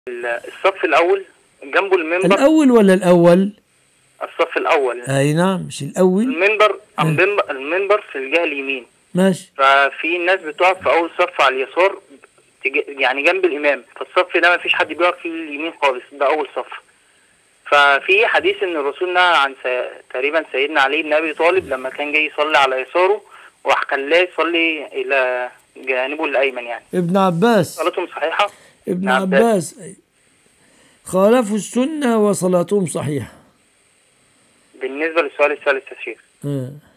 الصف الأول جنبه المنبر الأول ولا الأول الصف الأول أي نعم مش الأول المنبر المنبر- المنبر في الجهة اليمين ماشي ففي ناس بتقف في أول صف على اليسار تج- يعني جنب الإمام فالصف ده ما فيش حد بيقف فيه اليمين خالص ده أول صف ففي حديث إن الرسول نهى عن س... تقريبا سيدنا علي بن أبي طالب لما كان جاي يصلي على يساره وراح خلاه يصلي إلى جانبه الأيمن يعني ابن عباس صلاتهم صحيحة ابن عباس. عباس أي. خالفوا السنة وصلاتهم صحيحة بالنسبة للسؤال الثالث يا شيخ آه.